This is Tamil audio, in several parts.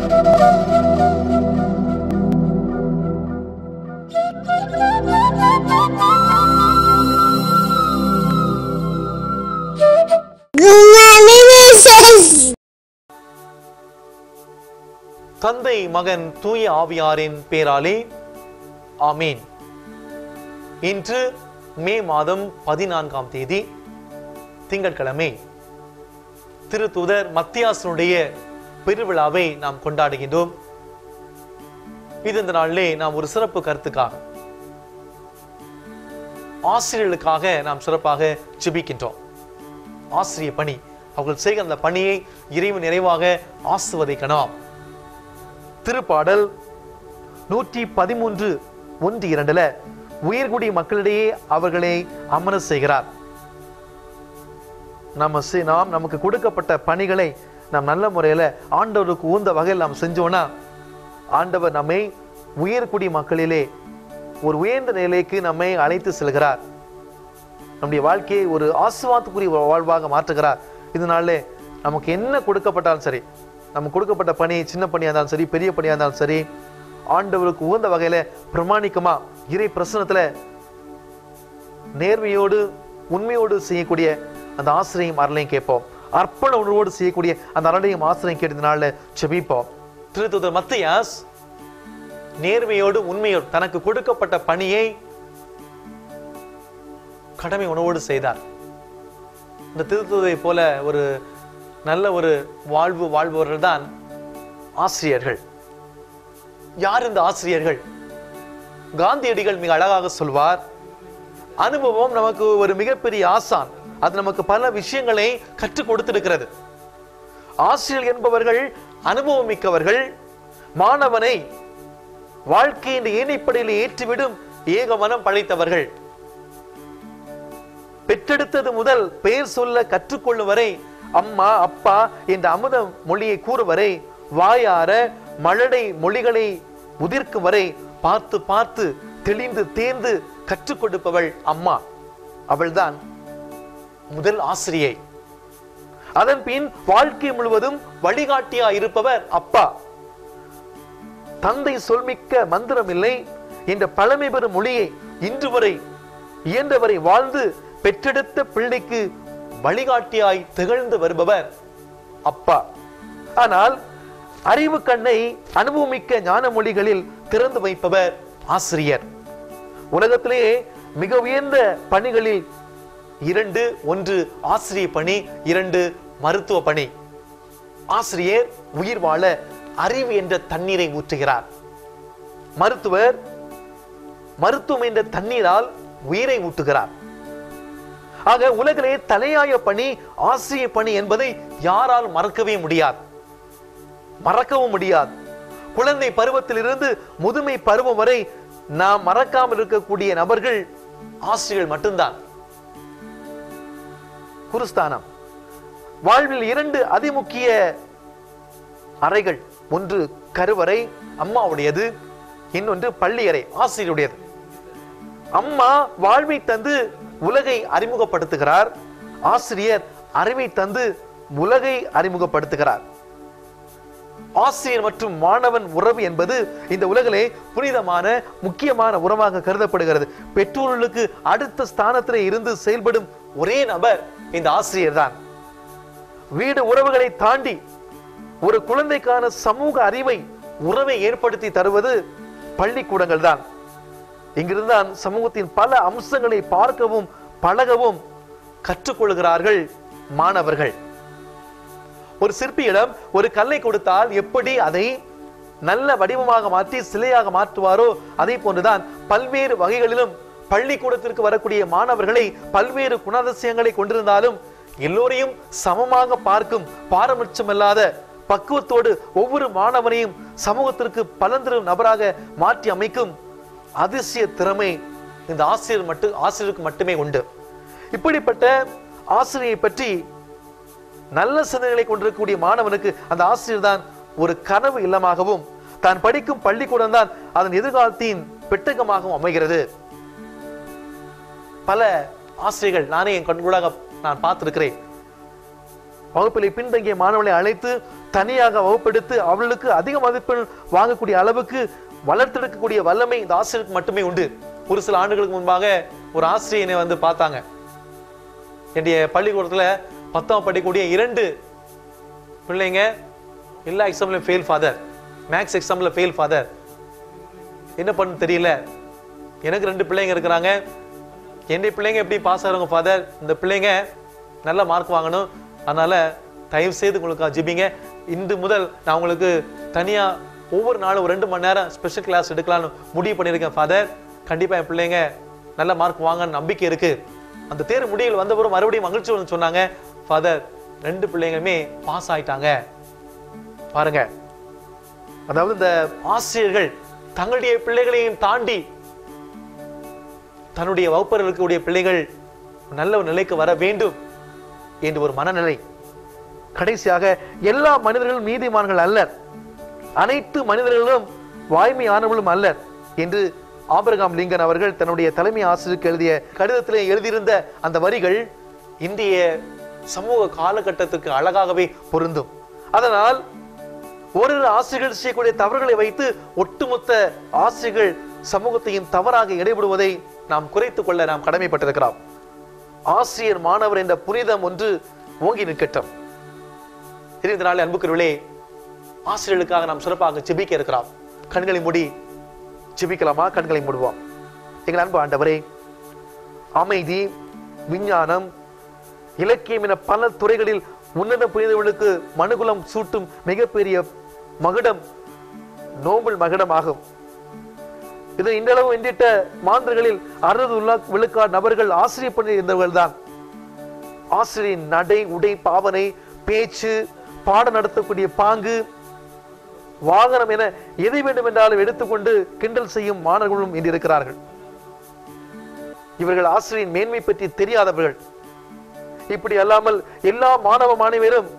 தந்தை மகன் தூய ஆவியாரின் பேராலே ஆமீன் இன்று மே மாதம் பதினான்காம் தேதி திங்கட்கிழமை திருத்தூதர் மத்தியாசனுடைய பெருவிழாவை நாம் கொண்டாடுகின்றோம் இது இந்த நாளிலே நாம் ஒரு சிறப்பு கருத்துக்காக ஆசிரியர்களுக்காக நாம் சிறப்பாக ஜெபிக்கின்றோம் ஆசிரிய பணி அவர்கள் செய்கிற அந்த பணியை இறைவன் நிறைவாக ஆசுவதைக்கணும் திருப்பாடல் நூற்றி பதிமூன்று ஒன்று இரண்டுல உயர்குடி மக்களிடையே அவர்களை அமர செய்கிறார் நம்ம செய்- நாம் நமக்கு கொடுக்கப்பட்ட பணிகளை நாம் நல்ல முறையில் ஆண்டவருக்கு ஊந்த வகையில் நாம் செஞ்சோம்னா ஆண்டவர் நம்மை உயர்குடி மக்களிலே ஒரு உயர்ந்த நிலைக்கு நம்மை அழைத்து செல்கிறார் நம்முடைய வாழ்க்கையை ஒரு ஆசுவாத்துக்குரிய வாழ்வாக மாற்றுகிறார் இதனால நமக்கு என்ன கொடுக்கப்பட்டாலும் சரி நமக்கு கொடுக்கப்பட்ட பணி சின்ன பணியாக இருந்தாலும் சரி பெரிய பணியாக இருந்தாலும் சரி ஆண்டவருக்கு உகந்த வகையில பிரமாணிக்கமா இறை பிரசனத்துல நேர்மையோடு உண்மையோடு செய்யக்கூடிய அந்த ஆசிரியம் அருளையும் கேட்போம் அர்ப்பண உணர்வோடு செய்யக்கூடிய அந்த அருளையும் ஆசிரியம் கேட்டதுனால செபிப்போம் திருத்துதர் மத்தியாஸ் நேர்மையோடு உண்மையோடு தனக்கு கொடுக்கப்பட்ட பணியை கடமை உணவோடு செய்தார் இந்த திருத்துவதை போல ஒரு நல்ல ஒரு வாழ்வு வாழ்பவர்கள் தான் ஆசிரியர்கள் யார் இந்த ஆசிரியர்கள் காந்தியடிகள் மிக அழகாக சொல்வார் அனுபவம் நமக்கு ஒரு மிகப்பெரிய ஆசான் அது நமக்கு பல விஷயங்களை கற்றுக் கொடுத்திருக்கிறது ஆசிரியர் என்பவர்கள் அனுபவம் மிக்கவர்கள் மாணவனை வாழ்க்கையின் ஏனைப்படையில் ஏற்றிவிடும் ஏக மனம் படைத்தவர்கள் பெற்றெடுத்தது முதல் பெயர் சொல்ல கற்றுக்கொள்ளும் வரை அம்மா அப்பா என்ற அமுத மொழியை கூறும் வரை வாயார மழலை மொழிகளை உதிர்க்கும் வரை பார்த்து பார்த்து தெளிந்து தேர்ந்து கற்றுக் கொடுப்பவள் அம்மா அவள்தான் முதல் ஆசிரியை அதன் பின் வாழ்க்கை முழுவதும் வழிகாட்டியா இருப்பவர் அப்பா தந்தை சொல்மிக்க மந்திரம் இல்லை என்ற பழமை பெறும் மொழியை இன்று வரை இயன்றவரை வாழ்ந்து பெற்றெடுத்த பிள்ளைக்கு வழிகாட்டியாய் திகழ்ந்து வருபவர் அப்பா ஆனால் அறிவு கண்ணை அனுபவமிக்க ஞான மொழிகளில் திறந்து வைப்பவர் ஆசிரியர் உலகத்திலேயே மிக உயர்ந்த பணிகளில் இரண்டு ஒன்று ஆசிரிய பணி இரண்டு மருத்துவ பணி ஆசிரியர் உயிர் வாழ அறிவு என்ற தண்ணீரை ஊற்றுகிறார் மருத்துவர் மருத்துவம் என்ற தண்ணீரால் உயிரை ஊட்டுகிறார் ஆக உலகிலே தலையாய பணி ஆசிரிய பணி என்பதை யாரால் மறக்கவே முடியாது மறக்கவும் முடியாது குழந்தை பருவத்திலிருந்து முதுமை பருவம் வரை நாம் மறக்காமல் இருக்கக்கூடிய நபர்கள் ஆசிரியர்கள் மட்டும்தான் குருஸ்தானம் வாழ்வில் இரண்டு அதிமுக்கிய அறைகள் ஒன்று கருவறை அம்மாவுடையது இன்னொன்று பள்ளியறை ஆசிரியருடையது அம்மா வாழ்வை தந்து உலகை அறிமுகப்படுத்துகிறார் ஆசிரியர் அறிவை தந்து உலகை அறிமுகப்படுத்துகிறார் ஆசிரியர் மற்றும் மாணவன் உறவு என்பது இந்த உலகிலே புனிதமான முக்கியமான உறவாக கருதப்படுகிறது பெற்றோர்களுக்கு அடுத்த ஸ்தானத்திலே இருந்து செயல்படும் ஒரே நபர் இந்த ஆசிரியர் தான் வீடு உறவுகளை தாண்டி ஒரு குழந்தைக்கான சமூக அறிவை உறவை ஏற்படுத்தி தருவது பள்ளிக்கூடங்கள் தான் இங்கிருந்தான் சமூகத்தின் பல அம்சங்களை பார்க்கவும் பழகவும் கற்றுக்கொள்கிறார்கள் மாணவர்கள் ஒரு சிற்பியிடம் ஒரு கல்லை கொடுத்தால் எப்படி அதை நல்ல வடிவமாக மாற்றி சிலையாக மாற்றுவாரோ அதே போன்றுதான் பல்வேறு வகைகளிலும் பள்ளிக்கூடத்திற்கு வரக்கூடிய மாணவர்களை பல்வேறு குணாதிசயங்களை கொண்டிருந்தாலும் எல்லோரையும் சமமாக பார்க்கும் பாரபட்சமில்லாத பக்குவத்தோடு ஒவ்வொரு மாணவனையும் சமூகத்திற்கு பலன் தரும் நபராக மாற்றி அமைக்கும் அதிசய திறமை இந்த ஆசிரியர் மட்டும் ஆசிரியருக்கு மட்டுமே உண்டு இப்படிப்பட்ட ஆசிரியை பற்றி நல்ல சிந்தனைகளை கொண்டிருக்கக்கூடிய மாணவனுக்கு அந்த ஆசிரியர் தான் ஒரு கனவு இல்லமாகவும் தான் படிக்கும் பள்ளிக்கூடம் தான் அதன் எதிர்காலத்தின் பெட்டகமாகவும் அமைகிறது பல ஆசிரியர்கள் நானே என் கண்கூடாக நான் பார்த்திருக்கிறேன் வகுப்பிலே பின்தங்கிய மாணவர்களை அழைத்து தனியாக வகுப்பெடுத்து அவர்களுக்கு அதிக மதிப்பெண் வாங்கக்கூடிய அளவுக்கு வளர்த்தெடுக்கக்கூடிய வல்லமை இந்த ஆசிரியருக்கு மட்டுமே உண்டு ஒரு சில ஆண்டுகளுக்கு முன்பாக ஒரு ஆசிரியனை வந்து பார்த்தாங்க என்னுடைய பள்ளிக்கூடத்துல பத்தாம் படிக்கக்கூடிய இரண்டு பிள்ளைங்க எல்லா எக்ஸாம்லையும் ஃபெயில் ஃபாதர் மேக்ஸ் எக்ஸாம்ல ஃபெயில் ஃபாதர் என்ன பண்ண தெரியல எனக்கு ரெண்டு பிள்ளைங்க இருக்கிறாங்க என்னுடைய பிள்ளைங்க எப்படி பாஸ் ஆகிறவங்க ஃபாதர் இந்த பிள்ளைங்க நல்ல மார்க் வாங்கணும் அதனால தயவு செய்து உங்களுக்கு ஜிபிங்க இன்று முதல் நான் உங்களுக்கு தனியா ஒவ்வொரு நாளும் ஒரு ரெண்டு மணி நேரம் ஸ்பெஷல் கிளாஸ் எடுக்கலாம்னு முடிவு பண்ணியிருக்கேன் ஃபாதர் கண்டிப்பா என் பிள்ளைங்க நல்ல மார்க் வாங்கன்னு நம்பிக்கை இருக்கு அந்த தேர்வு முடிவில் வந்த பிறகு மறுபடியும் மகிழ்ச்சி வந்து சொன்னாங்க ஃபாதர் ரெண்டு பிள்ளைங்களுமே பாஸ் ஆயிட்டாங்க பாருங்க அதாவது இந்த ஆசிரியர்கள் தங்களுடைய பிள்ளைகளையும் தாண்டி தன்னுடைய வகுப்பர்களுடைய பிள்ளைகள் நல்ல ஒரு நிலைக்கு வர வேண்டும் என்று ஒரு மனநிலை கடைசியாக எல்லா மனிதர்களும் நீதிமான்கள் அல்லர் அனைத்து மனிதர்களும் வாய்மையானவர்களும் அல்லர் என்று ஆபிரகாம் லிங்கன் அவர்கள் தன்னுடைய தலைமை ஆசிரியருக்கு எழுதிய கடிதத்திலே எழுதியிருந்த அந்த வரிகள் இந்திய சமூக காலகட்டத்துக்கு அழகாகவே பொருந்தும் அதனால் ஒரு ஆசிரியர்கள் செய்யக்கூடிய தவறுகளை வைத்து ஒட்டுமொத்த ஆசிரியர்கள் சமூகத்தையும் தவறாக இடைபடுவதை நாம் குறைத்துக் கொள்ள நாம் கடமைப்பட்டிருக்கிறோம் ஆசிரியர் மாணவர் என்ற புனிதம் ஒன்று ஓங்கி நிற்கட்டும் இந்த நாள் அன்புக்குரியவர்களே ஆசிரியர்களுக்காக நாம் சிறப்பாக ஜெபிக்க இருக்கிறோம் கண்களை மூடி ஜெபிக்கலாமா கண்களை மூடுவோம் எங்கள் அன்பு ஆண்டவரே அமைதி விஞ்ஞானம் இலக்கியம் என பல துறைகளில் உன்னத புனிதர்களுக்கு மனுகுலம் சூட்டும் மிகப்பெரிய மகுடம் நோபல் மகுடம் ஆகும் இது இன்றளவு வென்றிட்ட மாந்தர்களில் அறுபது உள்ள விழுக்காடு நபர்கள் ஆசிரியர் பணி இருந்தவர்கள் தான் ஆசிரியரின் நடை உடை பாவனை பேச்சு பாடம் நடத்தக்கூடிய பாங்கு வாகனம் என எதை வேண்டும் என்றாலும் எடுத்துக்கொண்டு கிண்டல் செய்யும் மாணவர்களும் இன்று இருக்கிறார்கள் இவர்கள் ஆசிரியரின் மேன்மை பற்றி தெரியாதவர்கள் இப்படி அல்லாமல் எல்லா மாணவ மாணவியரும்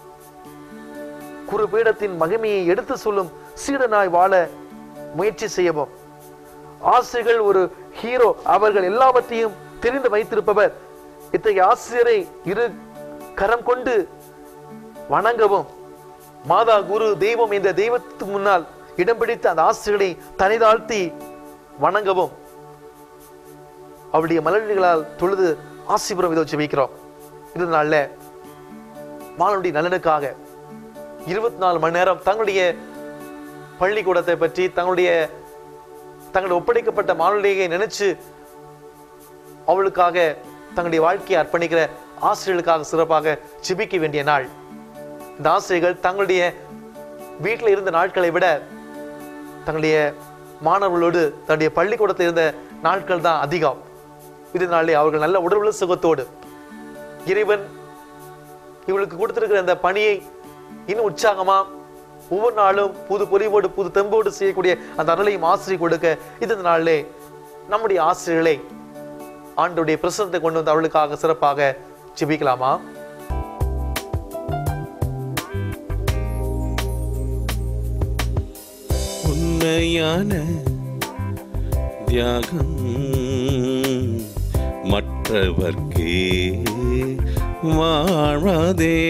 குரு பீடத்தின் மகிமையை எடுத்து சொல்லும் சீடனாய் வாழ முயற்சி செய்யவும் ஆசிரியர்கள் ஒரு ஹீரோ அவர்கள் எல்லாவற்றையும் தெரிந்து வைத்திருப்பவர் இத்தகைய ஆசிரியரை இரு கரம் கொண்டு வணங்கவும் மாதா குரு தெய்வம் என்ற தெய்வத்துக்கு முன்னால் இடம் பிடித்த அந்த ஆசிரியர்களை தனிதாழ்த்தி வணங்கவும் அவருடைய மலர்களால் தொழுது ஆசிபுரம் இதை வச்சு வைக்கிறோம் இது நாள்ல மாணவனுடைய நலனுக்காக இருபத்தி நாலு மணி நேரம் தங்களுடைய பள்ளிக்கூடத்தை பற்றி தங்களுடைய தங்களுடைய ஒப்படைக்கப்பட்ட மாணவர்களை நினைச்சு அவளுக்காக தங்களுடைய வாழ்க்கையை அர்ப்பணிக்கிற ஆசிரியர்களுக்காக சிறப்பாக ஜெபிக்க வேண்டிய நாள் இந்த ஆசிரியர்கள் தங்களுடைய வீட்டில் இருந்த நாட்களை விட தங்களுடைய மாணவர்களோடு தன்னுடைய பள்ளிக்கூடத்தில் இருந்த நாட்கள் தான் அதிகம் இதனாலே அவர்கள் நல்ல உடல்நல சுகத்தோடு இறைவன் இவளுக்கு கொடுத்திருக்கிற அந்த பணியை இன்னும் உற்சாகமா ஒவ்வொரு நாளும் புது பொலிவோடு புது தெம்போடு செய்யக்கூடிய அந்த அருளையும் ஆசிரியர் கொடுக்க இது நாளிலே நம்முடைய ஆசிரியர்களை ஆண்டுடைய பிரசனத்தை கொண்டு வந்து அவளுக்காக சிறப்பாக ஜெபிக்கலாமா உண்மையான தியாகம் மற்றவர்க்கே வாழ்வதே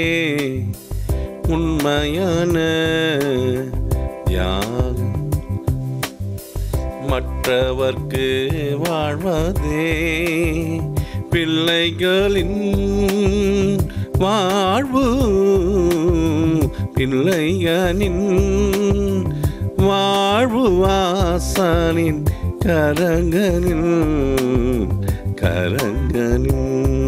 உண்மையான தியாகம் மற்றவர்க்கு வாழ்வதே பிள்ளைகளின் வாழ்வு பிள்ளைகளின் வாழ்வு வாசனின் கரங்களில் கரங்களில்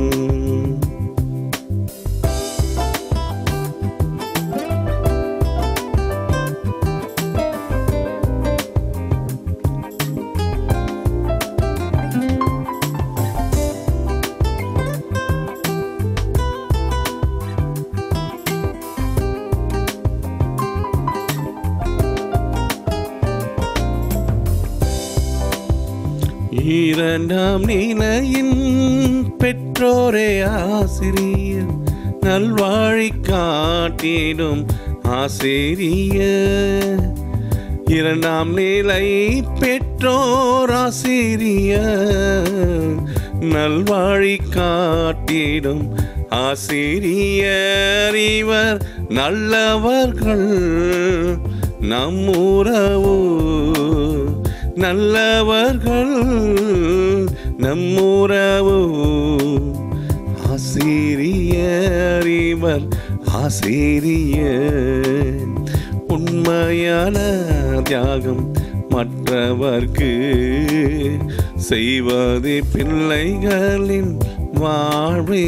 இரண்டாம் நிலையின் பெற்றோரே ஆசிரியர் நல்வாழி காட்டிடும் ஆசிரியர் இரண்டாம் நிலை பெற்றோர் ஆசிரியர் நல்வாழி காட்டிடும் ஆசிரியர் இவர் நல்லவர்கள் நம்முறவு நல்லவர்கள் நம்முறவு ஆசிரியர் இவர் ஆசிரியர் உண்மையான தியாகம் மற்றவர்க்கு செய்வது பிள்ளைகளின் வாழ்வே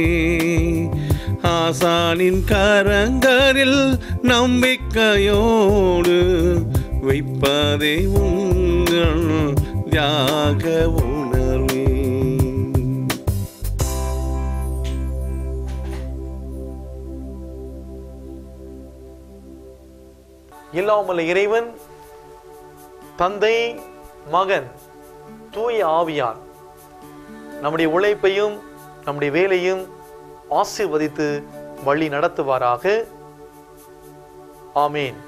ஆசானின் கரங்களில் நம்பிக்கையோடு வைப்பதே உங்கள் தியாக உணர்வே இல்லாமல் இறைவன் தந்தை மகன் தூய ஆவியார் நம்முடைய உழைப்பையும் நம்முடைய வேலையும் ஆசீர்வதித்து வழி நடத்துவாராக ஆமேன்